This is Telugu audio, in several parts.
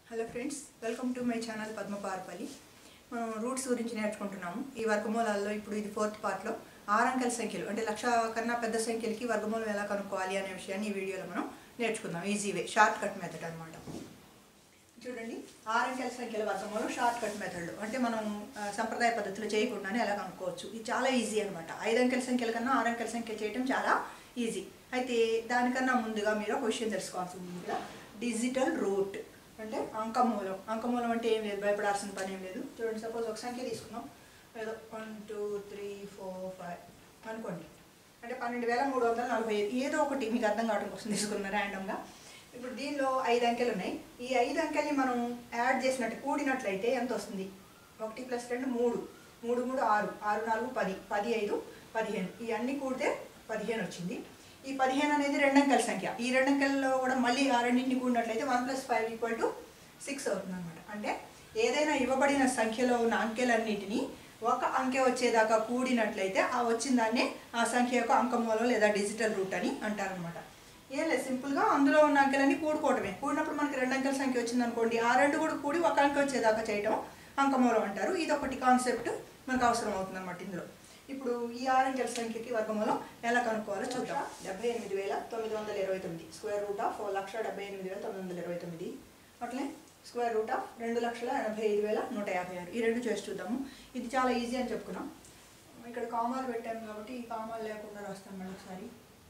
hello friends welcome to my channel Padma Parpalli మనం రూట్స్ గురించి నేర్చుకుంటున్నాము ఈ వర్గమూలాల్లో ఇప్పుడు ఇది ఫోర్త్ పార్ట్లో ఆరంకెల సంఖ్యలు అంటే లక్ష కన్నా పెద్ద సంఖ్యలకి వర్గమూలం ఎలా కనుక్కోవాలి అనే విషయాన్ని ఈ వీడియోలో మనం నేర్చుకుందాం easy way shortcut method అనమాట చూడండి ఆరంకెల సంఖ్యల వర్గమూలం షార్ట్ కట్ మెథడ్లో అంటే మనం ఆ, సంప్రదాయ పద్ధతిలో చేయకుండానే ఎలా కనుక్కోవచ్చు ఇది చాలా ఈజీ అనమాట ఐదు అంకెల సంఖ్యల కన్నా ఆరు అంకెల సంఖ్యలు చేయడం చాలా ఈజీ అయితే దానికన్నా ముందుగా మీరు ఒక విషయం తెలుసుకోవాల్సి ఉంది కదా డిజిటల్ రూట్ అంటే అంకమూలం అంకమూలం అంటే ఏం లేదు భయపడాల్సిన పని ఏం లేదు చూడండి సపోజ్ ఒక సంఖ్య తీసుకున్నాం ఏదో one two three four five అనుకోండి అంటే పన్నెండు వేల మూడు వందల నలభై ఐదు ఏదో ఒకటి మీకు అర్థం కావడం కోసం తీసుకున్న ర్యాండమ్గా ఇప్పుడు దీనిలో ఐదు అంకెలు ఉన్నాయి ఈ ఐదు అంకెల్ని మనం యాడ్ చేసినట్టు కూడినట్లయితే ఎంత వస్తుంది ఒకటి ప్లస్ రెండు మూడు మూడు మూడు ఆరు ఆరు నాలుగు పది పది ఐదు పదిహేను ఈ అన్ని కూడితే పదిహేను వచ్చింది ఈ పదిహేను అనేది రెండు అంకెల సంఖ్య ఈ రెండు అంకెల్లో కూడా మళ్ళీ ఆ రెండింటిని కూడినట్లయితే one plus five equal to six అవుతుంది అనమాట అంటే ఏదైనా ఇవ్వబడిన సంఖ్యలో ఉన్న అంకెలన్నిటినీ ఒక అంకె వచ్చేదాకా కూడినట్లయితే ఆ వచ్చిన దాన్నే ఆ సంఖ్య యొక్క అంకమూలం లేదా డిజిటల్ రూట్ అని అంటారనమాట ఏం లేదు సింపుల్గా అందులో ఉన్న అంకెలన్నీ కూడుకోవటమే కూడినప్పుడు మనకి రెండు అంకెల సంఖ్య వచ్చింది అనుకోండి ఆ రెండు కూడా కూడి ఒక అంకె వచ్చేదాకా చేయటం అంకమూలం అంటారు ఇది ఒకటి కాన్సెప్ట్ మనకు అవసరం అవుతుంది అనమాట ఇందులో ఇప్పుడు ఈ ఆరు అంకెల సంఖ్యకి వర్గమూలం ఎలా కనుక్కోవాలో చూద్దాం డెబ్బై ఎనిమిది వేల తొమ్మిది వందల ఇరవై తొమ్మిది స్క్వేర్ రూట్ ఆఫ్ లక్ష డెబ్బై ఎనిమిది వేల తొమ్మిది వందల ఇరవై తొమ్మిది అట్లనే స్క్వేర్ రూట్ ఆఫ్ రెండు లక్షల ఎనభై ఐదు వేల నూట యాభై ఆరు ఈ రెండు చేసి చూద్దాము ఇది చాలా ఈజీ అని చెప్పుకున్నాం ఇక్కడ కామాలు పెట్టాము కాబట్టి ఈ కామాలు లేకుండా రాస్తాం మళ్ళీ ఒకసారి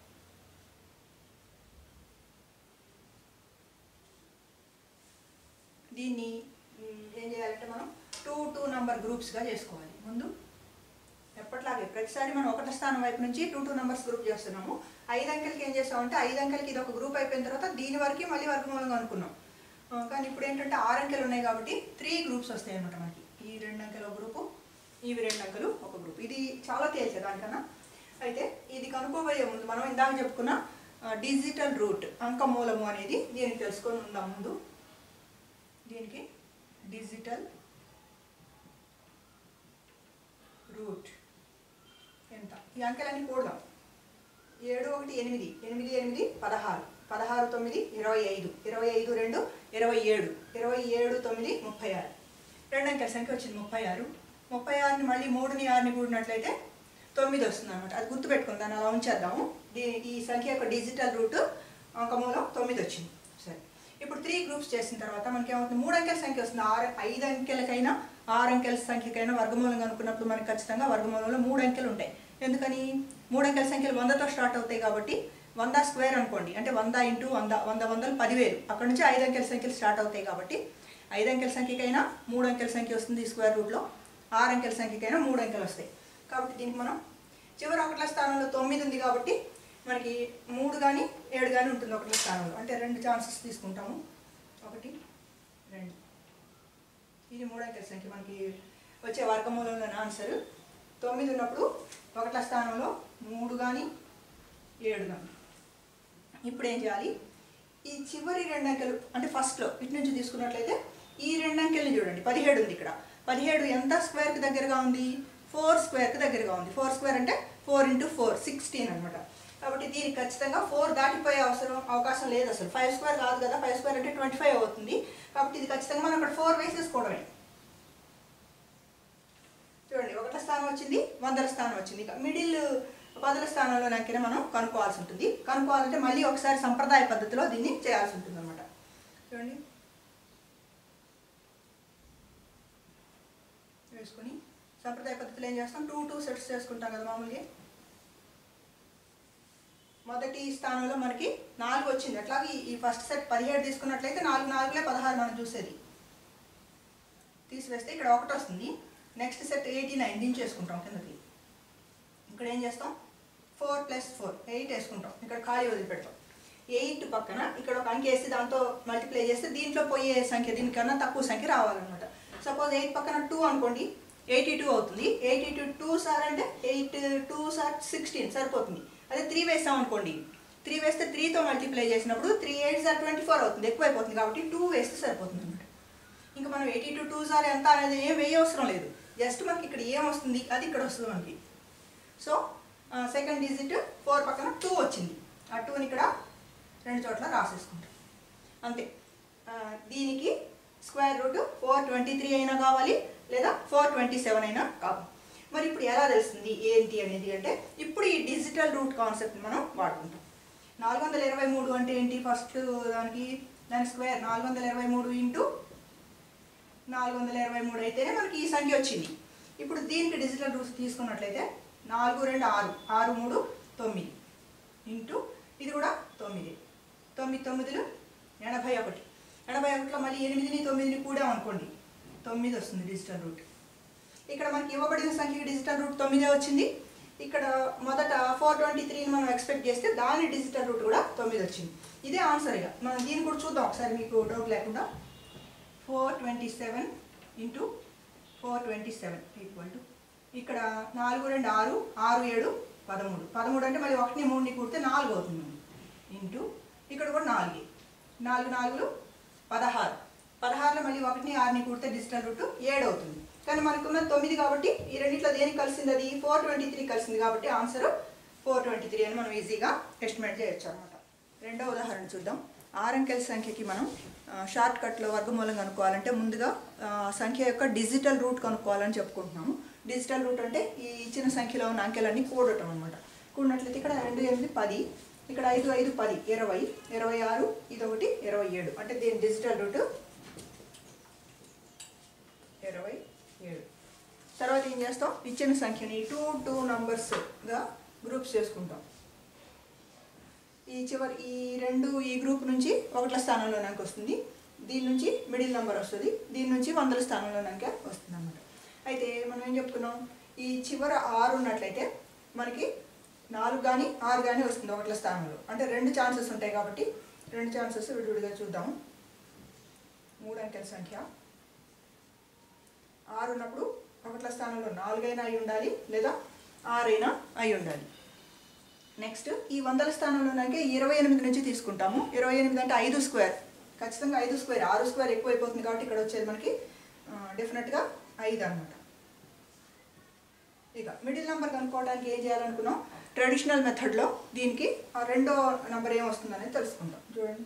దీన్ని మ్, ఏం చేయాలంటే మనం టూ టూ నంబర్ గ్రూప్స్గా చేసుకోవాలి ముందు ఎప్పట్లాగే ప్రతిసారి మనం ఒకటి స్థానం వైపు నుంచి టూ టూ నెంబర్స్ గ్రూప్ చేస్తున్నాము ఐదు అంకెలకి ఏం చేస్తామంటే ఐదు అంకెలకి ఇది ఒక గ్రూప్ అయిపోయిన తర్వాత దీని వరకు మళ్ళీ వర్గమూలంగా అనుకున్నాం ఆ, కానీ ఇప్పుడు ఏంటంటే ఆరు అంకెలు ఉన్నాయి కాబట్టి త్రీ గ్రూప్స్ వస్తాయి అన్నమాట మనకి ఈ రెండు అంకెలు ఒక గ్రూపు ఇవి రెండు అంకెలు ఒక గ్రూప్ ఇది చాలా తేల్చే దానికన్నా అయితే ఇది కనుక్కోబోయే ముందు మనం ఇందాక చెప్పుకున్న డిజిటల్ రూట్ అంకమూలము అనేది దీనికి తెలుసుకొని ఉందాం ముందు దీనికి డిజిటల్ రూట్ ఎంత ఈ అంకెలన్నీ కూడదాం ఏడు ఒకటి ఎనిమిది ఎనిమిది ఎనిమిది పదహారు పదహారు తొమ్మిది ఇరవై ఐదు ఇరవై ఐదు రెండు ఇరవై ఏడు ఇరవై ఏడు తొమ్మిది ముప్పై ఆరు రెండు అంకెల సంఖ్య వచ్చింది ముప్పై ఆరు ముప్పై ఆరుని మళ్ళీ మూడుని ఆరుని కూడినట్లయితే తొమ్మిది వస్తుంది అనమాట అది గుర్తుపెట్టుకుంది దాన్ని అలా ఉంచేద్దాము దీ ఈ సంఖ్య యొక్క డిజిటల్ రూట్ అంకమూలం తొమ్మిది వచ్చింది సరే ఇప్పుడు త్రీ గ్రూప్స్ చేసిన తర్వాత మనకి ఏమవుతుంది మూడు అంకెల సంఖ్య వస్తుంది ఆరు ఐదు అంకెలకైనా ఆరు అంకెల సంఖ్యకైనా వర్గమూలం అనుకున్నప్పుడు మనకి ఖచ్చితంగా వర్గమూలంలో మూడు అంకెలు ఉంటాయి ఎందుకని మూడు అంకెల సంఖ్యలు వందతో స్టార్ట్ అవుతాయి కాబట్టి వంద స్క్వేర్ అనుకోండి అంటే వంద ఇంటూ వంద వంద వందలు పదివేలు అక్కడ నుంచి ఐదు అంకెల సంఖ్యలు స్టార్ట్ అవుతాయి కాబట్టి ఐదు అంకెల సంఖ్యకైనా మూడు అంకెల సంఖ్య వస్తుంది స్క్వేర్ రూట్లో ఆరు అంకెల సంఖ్యకైనా మూడు అంకెలు వస్తాయి కాబట్టి దీనికి మనం చివరి ఒకట్ల స్థానంలో తొమ్మిది ఉంది కాబట్టి మనకి మూడు కానీ ఏడు కానీ ఉంటుంది ఒకట్ల స్థానంలో అంటే రెండు ఛాన్సెస్ తీసుకుంటాము ఒకటి రెండు ఇది మూడు అంకెల సంఖ్య మనకి వచ్చే వర్గమూలంలోని ఆన్సర్ తొమ్మిది ఉన్నప్పుడు ఒకట్ల స్థానంలో మూడు కానీ ఏడు కానీ ఇప్పుడు ఏం చేయాలి ఈ చివరి రెండు అంకెలు అంటే ఫస్ట్లో ఇటు నుంచి తీసుకున్నట్లయితే ఈ రెండు అంకెల్ని చూడండి పదిహేడు ఉంది ఇక్కడ పదిహేడు ఎంత స్క్వేర్కి దగ్గరగా ఉంది ఫోర్ స్క్వేర్కి దగ్గరగా ఉంది ఫోర్ స్క్వేర్ అంటే ఫోర్ ఇంటూ ఫోర్ సిక్స్టీన్ అనమాట కాబట్టి దీనికి ఖచ్చితంగా ఫోర్ దాటిపోయే అవసరం అవకాశం లేదు అసలు ఫైవ్ స్క్వేర్ కాదు కదా ఫైవ్ స్క్వేర్ అంటే ట్వంటీ ఫైవ్ అవుతుంది కాబట్టి ఇది ఖచ్చితంగా మనం ఇక్కడ ఫోర్ వేసేసుకోవడమే చూడండి ఒకట స్థానం వచ్చింది వందల స్థానం వచ్చింది ఇక మిడిల్ పదుల స్థానంలో నాకైనా మనం కనుక్కోవాల్సి ఉంటుంది కనుక్కోవాలంటే మళ్ళీ ఒకసారి సంప్రదాయ పద్ధతిలో దీన్ని చేయాల్సి ఉంటుంది అనమాట చూడండి వేసుకొని సంప్రదాయ పద్ధతిలో ఏం చేస్తాం టూ టూ సెట్స్ చేసుకుంటాం కదా మామూలుగా మొదటి స్థానంలో మనకి నాలుగు వచ్చింది అట్లాగే ఈ ఫస్ట్ సెట్ పదిహేడు తీసుకున్నట్లయితే నాలుగు నాలుగులే పదహారు మనం చూసేది తీసివేస్తే ఇక్కడ ఒకటి వస్తుంది నెక్స్ట్ సెట్ ఎయిటీ నైన్ దించేసుకుంటాం కిందకి ఇక్కడ ఏం చేస్తాం ఫోర్ ప్లస్ ఫోర్ ఎయిట్ వేసుకుంటాం ఇక్కడ ఖాళీ వదిలిపెడతాం ఎయిట్ పక్కన ఇక్కడ ఒక అంకె వేసి దాంతో మల్టిప్లై చేస్తే దీంట్లో పోయే సంఖ్య దీనికన్నా తక్కువ సంఖ్య రావాలన్నమాట సపోజ్ ఎయిట్ పక్కన టూ అనుకోండి ఎయిటీ టూ అవుతుంది ఎయిటీ టూ టూ సార్ అంటే ఎయిట్ టూ సార్ సిక్స్టీన్ సరిపోతుంది అదే త్రీ వేసాం అనుకోండి త్రీ వేస్తే త్రీతో మల్టిప్లై చేసినప్పుడు three eights are twenty four అవుతుంది ఎక్కువైపోతుంది కాబట్టి టూ వేస్తే సరిపోతుంది అనమాట ఇంకా మనం ఎయిటీ టు టూ సార్ ఎంత అనేది ఏం వేయవసరం లేదు జస్ట్ మనకి ఇక్కడ ఏం వస్తుంది అది ఇక్కడ వస్తుంది మనకి సో సెకండ్ డిజిట్ ఫోర్ పక్కన టూ వచ్చింది ఆ టూని ఇక్కడ రెండు చోట్ల రాసేసుకుంటాం అంతే ఆ, దీనికి square root four twenty three అయినా కావాలి లేదా ఫోర్ ట్వంటీ సెవెన్ అయినా కావాలి మరి ఇప్పుడు ఎలా తెలుస్తుంది ఏంటి అనేది అంటే ఇప్పుడు ఈ డిజిటల్ రూట్ కాన్సెప్ట్ మనం వాడుకుంటాం నాలుగు వందల ఇరవై మూడు అంటే ఏంటి ఫస్ట్ దానికి దాని స్క్వేర్ నాలుగు వందల ఇరవై మూడు ఇంటూ నాలుగు వందల ఇరవై మూడు అయితేనే మనకి ఈ సంఖ్య వచ్చింది ఇప్పుడు దీనికి డిజిటల్ రూట్స్ తీసుకున్నట్లయితే నాలుగు రెండు ఆరు ఆరు మూడు తొమ్మిది ఇంటూ ఇది కూడా తొమ్మిది తొమ్మిది తొమ్మిదిలు ఎనభై ఒకటి ఎనభై ఒకటిలో మళ్ళీ ఎనిమిదిని తొమ్మిదిని కూడా అనుకోండి తొమ్మిది వస్తుంది డిజిటల్ రూట్ ఇక్కడ మనకి ఇవ్వబడిన సంఖ్యకి డిజిటల్ రూట్ తొమ్మిదే వచ్చింది ఇక్కడ మొదట ఫోర్ ట్వంటీ త్రీని మనం ఎక్స్పెక్ట్ చేస్తే దాని డిజిటల్ రూట్ కూడా తొమ్మిది వచ్చింది ఇదే ఆన్సర్ ఇక మనం దీన్ని కూడా చూద్దాం ఒకసారి మీకు డౌట్ లేకుండా four twenty seven into four twenty seven equal to ఇక్కడ నాలుగు రెండు ఆరు ఆరు ఏడు పదమూడు పదమూడు అంటే మళ్ళీ ఒకటిని మూడుని కూడితే నాలుగు అవుతుంది ఇంటూ ఇక్కడ కూడా నాలుగే నాలుగు నాలుగులు పదహారు పదహారులో మళ్ళీ ఒకటిని ఆరుని కూడితే డిజిటల్ రూట్ ఏడు అవుతుంది కానీ మనకున్న తొమ్మిది కాబట్టి ఈ రెండిట్లో దేనికి కలిసింది అది ఫోర్ ట్వంటీ త్రీ కలిసింది కాబట్టి ఆన్సర్ ఫోర్ ట్వంటీ త్రీ అని మనం ఈజీగా ఎస్టిమేట్ చేయొచ్చు అనమాట రెండో ఉదాహరణ చూద్దాం ఆరంకెల సంఖ్యకి మనం షార్ట్ కట్లో వర్గమూలం కనుక్కోవాలంటే ముందుగా ఆ, సంఖ్య యొక్క డిజిటల్ రూట్ కనుక్కోవాలని చెప్పుకుంటున్నాము డిజిటల్ రూట్ అంటే ఈ ఇచ్చిన సంఖ్యలో ఉన్న అంకెలన్నీ కూడటం అనమాట కూడినట్లయితే ఇక్కడ రెండు ఎనిమిది పది ఇక్కడ ఐదు ఐదు పది ఇరవై ఇరవై ఆరు ఇది ఒకటి ఇరవై ఏడు అంటే దీని డిజిటల్ రూట్ ఇరవై ఏడు తర్వాత ఏం చేస్తాం ఇచ్చిన సంఖ్యని టూ టూ నంబర్స్గా గ్రూప్స్ చేసుకుంటాం ఈ చివరి ఈ రెండు ఈ గ్రూప్ నుంచి ఒకట్ల స్థానంలో నాకు వస్తుంది దీని నుంచి మిడిల్ నెంబర్ వస్తుంది దీని నుంచి వందల స్థానంలో నాకు వస్తుంది అన్నమాట అయితే మనం ఏం చెప్తున్నాం ఈ చివర ఆరు ఉన్నట్లయితే మనకి నాలుగు కానీ ఆరు కానీ వస్తుంది ఒకట్ల స్థానంలో అంటే రెండు ఛాన్సెస్ ఉంటాయి కాబట్టి రెండు ఛాన్సెస్ విడివిడిగా చూద్దాము మూడు అంకెల సంఖ్య ఆరు ఉన్నప్పుడు ఒకట్ల స్థానంలో నాలుగైనా అయి ఉండాలి లేదా ఆరైనా అయి ఉండాలి నెక్స్ట్ ఈ వందల స్థానంలోనాకే ఇరవై ఎనిమిది నుంచి తీసుకుంటాము ఇరవై ఎనిమిది అంటే ఐదు స్క్వేర్ ఖచ్చితంగా ఐదు స్క్వేర్ ఆరు స్క్వేర్ ఎక్కువ అయిపోతుంది కాబట్టి ఇక్కడ వచ్చేది మనకి డెఫినెట్గా ఐదు అనమాట ఇక మిడిల్ నెంబర్ కనుక్కోవడానికి ఏం చేయాలనుకున్నాం ట్రెడిషనల్ మెథడ్లో దీనికి ఆ రెండో నెంబర్ ఏం వస్తుందనేది తెలుసుకుంటాం చూడండి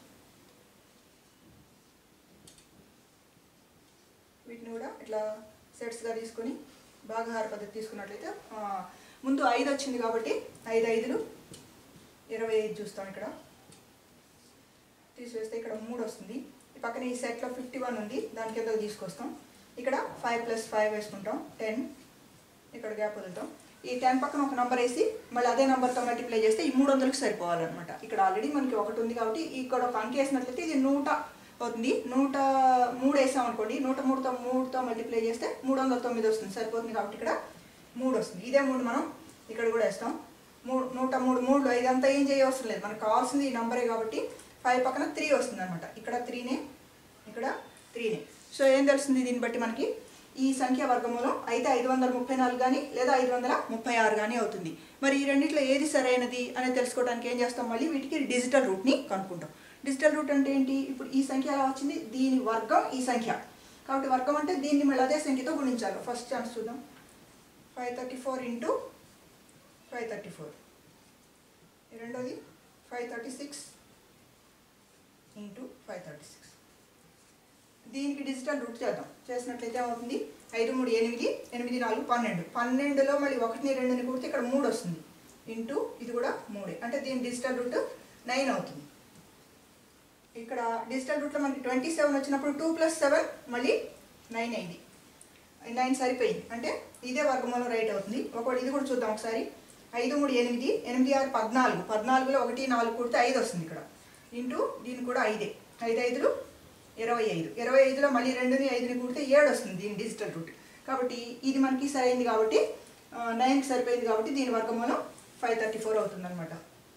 వీటిని కూడా ఇట్లా సెట్స్గా తీసుకొని భాగహార పద్ధతి తీసుకున్నట్లయితే ఆ, ముందు ఐదు వచ్చింది కాబట్టి ఐదు ఐదులు ఇరవై ఐదు చూస్తాం ఇక్కడ తీసివేస్తే ఇక్కడ మూడు వస్తుంది ఈ పక్కన ఈ సెట్లో ఫిఫ్టీ వన్ ఉంది దాని కింద తీసుకొస్తాం ఇక్కడ ఫైవ్ ప్లస్ ఫైవ్ వేసుకుంటాం టెన్ ఇక్కడ గ్యాప్ వదులుతాం ఈ టెన్ పక్కన ఒక నెంబర్ వేసి మళ్ళీ అదే నెంబర్తో మల్టిప్లై చేస్తే ఈ మూడు వందలకి సరిపోవాలన్నమాట ఇక్కడ ఆల్రెడీ మనకి ఒకటి ఉంది కాబట్టి ఇక్కడ ఒక అంకె వేసినట్లయితే ఇది నూట అవుతుంది నూట మూడు వేసాం అనుకోండి నూట మూడుతో మూడుతో మల్టిప్లై చేస్తే మూడు వందల తొమ్మిది వస్తుంది సరిపోతుంది కాబట్టి ఇక్కడ మూడు వస్తుంది ఇదే మూడు మనం ఇక్కడ కూడా వేస్తాం మూడు నూట మూడు మూడు ఇదంతా ఏం చేయవసరం లేదు మనకు కావాల్సింది ఈ నంబరే కాబట్టి ఫైవ్ పక్కన త్రీ వస్తుంది అనమాట ఇక్కడ త్రీనే ఇక్కడ త్రీనే సో ఏం తెలుస్తుంది దీన్ని బట్టి మనకి ఈ సంఖ్య వర్గమూలం అయితే ఐదు వందల ముప్పై నాలుగు కానీ లేదా ఐదు వందల ముప్పై ఆరు కానీ అవుతుంది మరి ఈ రెండిట్లో ఏది సరైనది అనేది తెలుసుకోవడానికి ఏం చేస్తాం మళ్ళీ వీటికి డిజిటల్ రూట్ని కనుక్కుంటాం డిజిటల్ రూట్ అంటే ఏంటి ఇప్పుడు ఈ సంఖ్య ఎలా వచ్చింది దీని వర్గం ఈ సంఖ్య కాబట్టి వర్గం అంటే దీన్ని మళ్ళీ అదే సంఖ్యతో గుణించాలి ఫస్ట్ ఛాన్స్ చూద్దాం five thirty four into five thirty four రెండోది five thirty six into five thirty six దీనికి డిజిటల్ రూట్ చేద్దాం చేసినట్లయితే ఏమవుతుంది ఐదు మూడు ఎనిమిది ఎనిమిది నాలుగు పన్నెండు పన్నెండులో మళ్ళీ ఒకటిని రెండుని కూడితే ఇక్కడ మూడు వస్తుంది ఇంటూ ఇది కూడా మూడే అంటే దీని డిజిటల్ రూట్ నైన్ అవుతుంది ఇక్కడ డిజిటల్ రూట్లో మనకి ట్వంటీ సెవెన్ వచ్చినప్పుడు టూ ప్లస్ సెవెన్ మళ్ళీ నైన్ అయింది నైన్ సరిపోయింది అంటే ఇదే వర్గమూలం రైట్ అవుతుంది ఒకటి ఇది కూడా చూద్దాం ఒకసారి ఐదు మూడు ఎనిమిది ఎనిమిది ఆరు పద్నాలుగు పద్నాలుగులో ఒకటి నాలుగు కూడితే ఐదు వస్తుంది ఇక్కడ ఇంటూ దీని కూడా ఐదే ఐదు ఐదులు ఇరవై ఐదు ఇరవై ఐదులో మళ్ళీ రెండుని ఐదుని కూడితే ఏడు వస్తుంది దీని డిజిటల్ రూట్ కాబట్టి ఇది మనకి సరైంది కాబట్టి నైన్కి సరిపోయింది కాబట్టి దీని వర్గమూలం ఫైవ్ థర్టీ ఫోర్ అవుతుంది అనమాట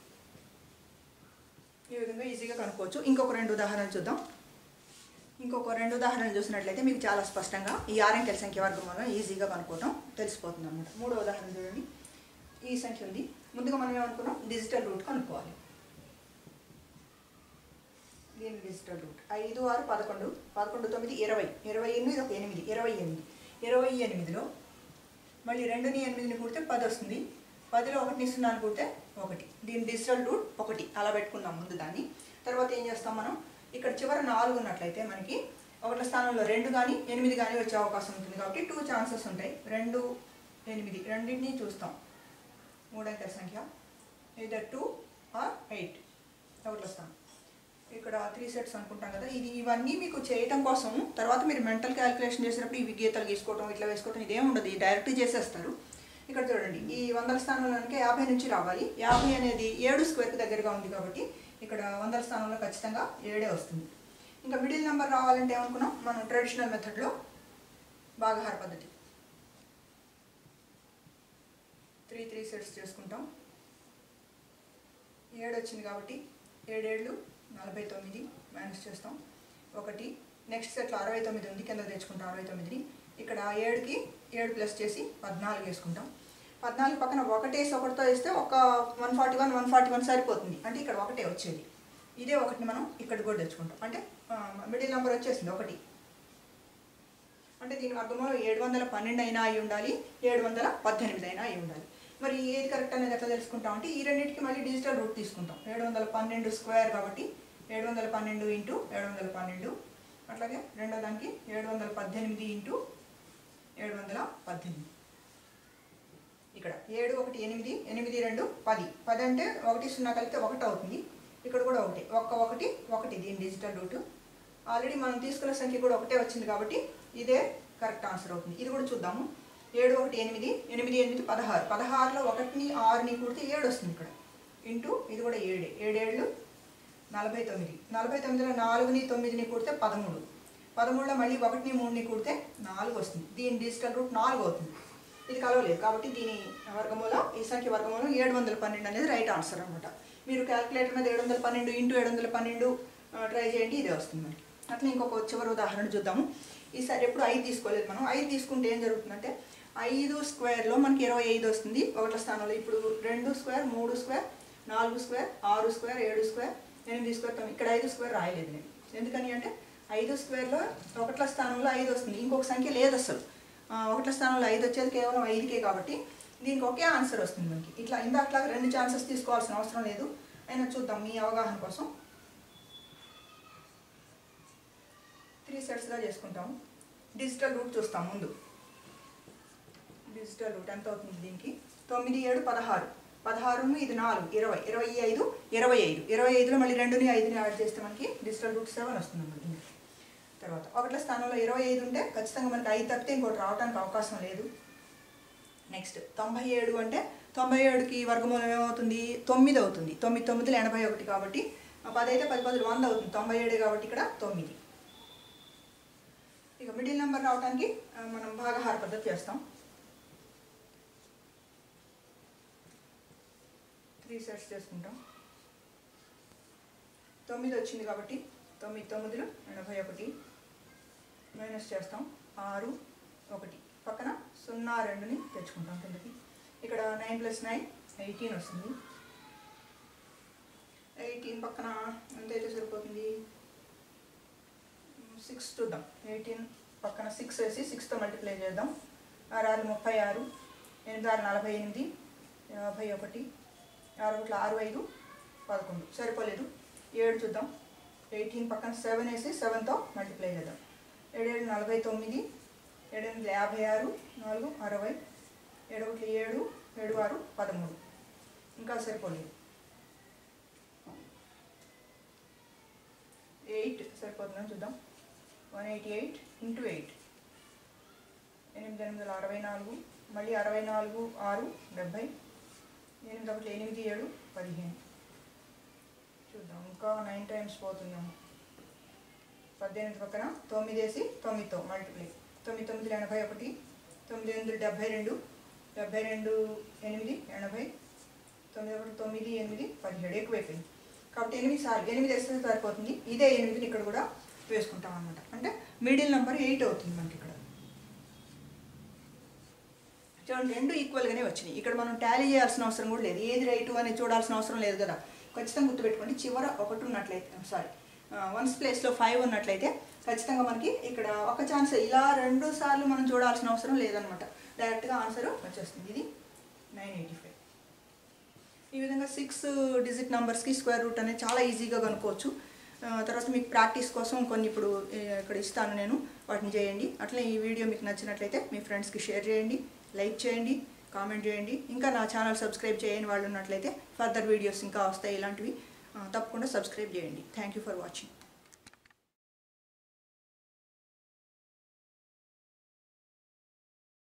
ఈ విధంగా ఈజీగా కనుక్కోవచ్చు ఇంకొక రెండు ఉదాహరణలు చూద్దాం ఇంకొక రెండు ఉదాహరణలు చూసినట్లయితే మీకు చాలా స్పష్టంగా ఈ ఆరంకెల సంఖ్య వర్గమూలం ఈజీగా కనుక్కోవడం తెలిసిపోతుంది అనమాట మూడో ఉదాహరణ చూడండి ఈ సంఖ్య ఉంది ముందుగా మనం ఏమనుకున్నాం డిజిటల్ రూట్ కనుక్కోవాలి దీని డిజిటల్ రూట్ ఐదు ఆరు పదకొండు పదకొండు తొమ్మిది ఇరవై ఇరవై ఎనిమిది ఒక ఎనిమిది ఇరవై ఎనిమిది ఇరవై ఎనిమిదిలో మళ్ళీ రెండుని ఎనిమిదిని కూడితే పది వస్తుంది పదిలో ఒకటిని సున్నాను కూడితే ఒకటి దీని డిజిటల్ రూట్ ఒకటి అలా పెట్టుకున్నాం ముందు దాన్ని తర్వాత ఏం చేస్తాం మనం ఇక్కడ చివర నాలుగు ఉన్నట్లయితే మనకి ఒకటి స్థానంలో రెండు కానీ ఎనిమిది కానీ వచ్చే అవకాశం ఉంటుంది కాబట్టి టూ ఛాన్సెస్ ఉంటాయి రెండు ఎనిమిది రెండింటిని చూస్తాం మూడంకెల సంఖ్య ఇదర్ టూ ఆర్ ఎయిట్ ఒకటి స్థానం ఇక్కడ త్రీ సెట్స్ అనుకుంటాం కదా ఇది ఇవన్నీ మీకు చేయటం కోసం తర్వాత మీరు మెంటల్ క్యాలిక్యులేషన్ చేసినప్పుడు ఇవి గీతలు గీసుకోవటం ఇట్లా వేసుకోవటం ఇదేం ఉండదు ఇది డైరెక్ట్ చేసేస్తారు ఇక్కడ చూడండి ఈ వందల స్థానంలోనికి యాభై నుంచి రావాలి యాభై అనేది ఏడు స్క్వేర్కి దగ్గరగా ఉంది కాబట్టి ఇక్కడ వందల స్థానంలో ఖచ్చితంగా ఏడే వస్తుంది ఇంకా మిడిల్ నెంబర్ రావాలంటే ఏమనుకున్నాం మనం ట్రెడిషనల్ మెథడ్లో భాగహార పద్ధతి త్రీ త్రీ సెట్స్ చేసుకుంటాం ఏడు వచ్చింది కాబట్టి ఏడేళ్ళు నలభై తొమ్మిది మైనస్ చేస్తాం ఒకటి నెక్స్ట్ సెట్లో అరవై తొమ్మిది ఉంది కింద తెచ్చుకుంటాం అరవై తొమ్మిదిని ఇక్కడ ఏడుకి ఏడు ప్లస్ చేసి పద్నాలుగు వేసుకుంటాం పద్నాలుగు పక్కన ఒకటేసి ఒకటితో వేస్తే ఒక one forty one one forty one సరిపోతుంది అంటే ఇక్కడ ఒకటే వచ్చేది ఇదే ఒకటిని మనం ఇక్కడ కూడా తెచ్చుకుంటాం అంటే మిడిల్ నెంబర్ వచ్చేసింది ఒకటి అంటే దీని వర్గంలో ఏడు వందల పన్నెండు అయినా అయి ఉండాలి ఏడు వందల పద్దెనిమిది అయినా అయి ఉండాలి మరి ఏది కరెక్ట్ అనేది ఎట్లా తెలుసుకుంటాం అంటే ఈ రెండింటికి మళ్ళీ డిజిటల్ రూట్ తీసుకుంటాం ఏడు వందల పన్నెండు స్క్వేర్ కాబట్టి ఏడు వందల పన్నెండు ఇంటూ ఏడు వందల పన్నెండు అట్లాగే రెండో దానికి ఏడు వందల పద్దెనిమిది ఇంటూ ఏడు వందల పద్దెనిమిది ఇక్కడ ఏడు ఒకటి ఎనిమిది ఎనిమిది రెండు పది పది అంటే ఒకటి సున్నా కలిపితే ఒకటి అవుతుంది ఇక్కడ కూడా ఒకటి ఒక్క ఒకటి ఒకటి దీని డిజిటల్ రూట్ ఆల్రెడీ మనం తీసుకున్న సంఖ్య కూడా ఒకటే వచ్చింది కాబట్టి ఇదే కరెక్ట్ ఆన్సర్ అవుతుంది ఇది కూడా చూద్దాము ఏడు ఒకటి ఎనిమిది ఎనిమిది ఎనిమిది పదహారు పదహారులో ఒకటిని ఆరుని కూడితే ఏడు వస్తుంది ఇక్కడ ఇంటూ ఇది కూడా ఏడే ఏడేళ్ళు నలభై తొమ్మిది నలభై తొమ్మిదిలో నాలుగుని తొమ్మిదిని కూడితే పదమూడు పదమూడులో మళ్ళీ ఒకటిని మూడుని కూడితే నాలుగు వస్తుంది దీని డిజిటల్ రూట్ నాలుగు అవుతుంది ఇది కలవలేదు కాబట్టి దీని వర్గమూలం ఈ సంఖ్య వర్గమూలం ఏడు వందల పన్నెండు అనేది రైట్ ఆన్సర్ అనమాట మీరు క్యాలిక్యులేటర్ మీద ఏడు వందల పన్నెండు ఇంటూ ఏడు వందల పన్నెండు ట్రై చేయండి ఇదే వస్తుంది మనకి అట్లా ఇంకొక చివరి ఉదాహరణ చూద్దాము ఈసారి ఎప్పుడు ఐదు తీసుకోలేదు మనం ఐదు తీసుకుంటే ఏం జరుగుతుందంటే ఐదు స్క్వేర్లో మనకి ఇరవై ఐదు వస్తుంది ఒకటి స్థానంలో ఇప్పుడు రెండు స్క్వేర్ మూడు స్క్వేర్ నాలుగు స్క్వేర్ ఆరు స్క్వేర్ ఏడు స్క్వేర్ ఎనిమిది స్క్వేర్ తొమ్మిది ఇక్కడ ఐదు స్క్వేర్ రాయలేదు నేను ఎందుకని అంటే ఐదు స్క్వేర్లో ఒకట్ల స్థానంలో ఐదు వస్తుంది ఇంకొక సంఖ్య లేదు అసలు ఆ, ఒకట్ల స్థానంలో ఐదు వచ్చేది కేవలం ఐదుకే కాబట్టి దీనికి ఒకే ఆన్సర్ వస్తుంది మనకి ఇట్లా ఇందాకలా రెండు ఛాన్సెస్ తీసుకోవాల్సిన అవసరం లేదు అయినా చూద్దాం మీ అవగాహన కోసం త్రీ సెట్స్గా చేసుకుంటాము డిజిటల్ రూట్ చూస్తాం ముందు డిజిటల్ రూట్ ఎంత అవుతుంది దీనికి తొమ్మిది ఏడు పదహారు పదహారును ఇది నాలుగు ఇరవై ఇరవై ఐదు ఇరవై ఐదు ఇరవై ఐదులో మళ్ళీ రెండుని ఐదుని యాడ్ చేస్తే మనకి డిజిటల్ రూట్ సెవెన్ వస్తుంది అన్నమాట దీనికి తర్వాత ఒకట్ల స్థానంలో ఇరవై ఐదు ఉంటే ఖచ్చితంగా మనకి ఐదు తప్పితే ఇంకోటి రావడానికి అవకాశం లేదు నెక్స్ట్ తొంభై ఏడు అంటే తొంభై ఏడుకి వర్గమూలం ఏమవుతుంది తొమ్మిది అవుతుంది తొమ్మిది తొమ్మిదిలో ఎనభై ఒకటి కాబట్టి ఆ పది అయితే పది పదులు వంద అవుతుంది తొంభై ఏడు కాబట్టి ఇక్కడ తొమ్మిది ఇక మిడిల్ నెంబర్ రావడానికి ఆ, మనం భాగహార పద్ధతి చేస్తాం త్రీ సెట్స్ చేసుకుంటాం తొమ్మిది వచ్చింది కాబట్టి తొమ్మిది తొమ్మిదిలో ఎనభై ఒకటి మైనస్ చేస్తాం ఆరు ఒకటి పక్కన సున్నా రెండుని తెచ్చుకుంటాం కిందకి ఇక్కడ నైన్ ప్లస్ నైన్ ఎయిటీన్ వస్తుంది ఎయిటీన్ పక్కన ఎంత అయితే సరిపోతుంది సిక్స్ చూద్దాం ఎయిటీన్ పక్కన సిక్స్ వేసి సిక్స్తో మల్టిప్లై చేద్దాం ఆరు ఆరు ముప్పై ఆరు ఎనిమిది ఆరు నలభై ఎనిమిది యాభై ఒకటి ఆరు ఒకటి ఆరు ఐదు పదకొండు సరిపోలేదు ఏడు చూద్దాం ఎయిటీన్ పక్కన సెవెన్ వేసి సెవెన్తో మల్టిప్లై చేద్దాం ఏడేడు నలభై తొమ్మిది ఏడెనిమిది యాభై ఆరు నాలుగు అరవై ఏడు ఒకటి ఏడు ఏడు ఆరు పదమూడు ఇంకా సరిపోలేదు ఎయిట్ సరిపోతుందని చూద్దాం one eighty eight into eight ఎనిమిది ఎనిమిది వందల అరవై నాలుగు మళ్ళీ అరవై నాలుగు ఆరు డెబ్భై ఎనిమిది ఒకటి ఎనిమిది ఏడు పదిహేను చూద్దాం ఇంకా నైన్ టైమ్స్ పోతున్నాము పద్దెనిమిది పక్కన తొమ్మిది వేసి తొమ్మిదితో మల్టిప్లై తొమ్మిది తొమ్మిది ఎనభై ఒకటి తొమ్మిది ఎనిమిది డెబ్భై రెండు డెబ్భై రెండు ఎనిమిది ఎనభై తొమ్మిది ఒకటి తొమ్మిది ఎనిమిది పదిహేడు ఎక్కువైపోయింది కాబట్టి ఎనిమిది సార్లు ఎనిమిది వేస్తే సరిపోతుంది ఇదే ఎనిమిదిని ఇక్కడ కూడా వేసుకుంటాం అనమాట అంటే మిడిల్ నెంబర్ ఎయిట్ అవుతుంది మనకి ఇక్కడ చూడండి రెండు ఈక్వల్గానే వచ్చినాయి ఇక్కడ మనం టాలీ చేయాల్సిన అవసరం కూడా లేదు ఏది రైటు అని చూడాల్సిన అవసరం లేదు కదా ఖచ్చితంగా గుర్తుపెట్టుకోండి చివర ఒకటి ఉన్నట్లయితే సారీ వన్స్ ప్లేస్లో ఫైవ్ ఉన్నట్లయితే ఖచ్చితంగా మనకి ఇక్కడ ఒక ఛాన్స్ ఇలా రెండు సార్లు మనం చూడాల్సిన అవసరం లేదనమాట డైరెక్ట్గా ఆన్సర్ వచ్చేస్తుంది ఇది నైన్ ఎయిటీ ఫైవ్ ఈ విధంగా సిక్స్ డిజిట్ నెంబర్స్కి స్క్వేర్ రూట్ అనేది చాలా ఈజీగా కనుక్కోవచ్చు ఆ, తర్వాత మీకు ప్రాక్టీస్ కోసం కొన్ని ఇప్పుడు ఏ, ఇక్కడ ఇస్తాను నేను వాటిని చేయండి అట్లే ఈ వీడియో మీకు నచ్చినట్లయితే మీ ఫ్రెండ్స్కి షేర్ చేయండి లైక్ చేయండి కామెంట్ చేయండి ఇంకా నా ఛానల్ సబ్స్క్రైబ్ చేయని వాళ్ళు ఉన్నట్లయితే ఫర్దర్ వీడియోస్ ఇంకా వస్తాయి ఇలాంటివి ఆ, తప్పకుండా సబ్స్క్రైబ్ చేయండి థ్యాంక్ యూ ఫర్ వాచింగ్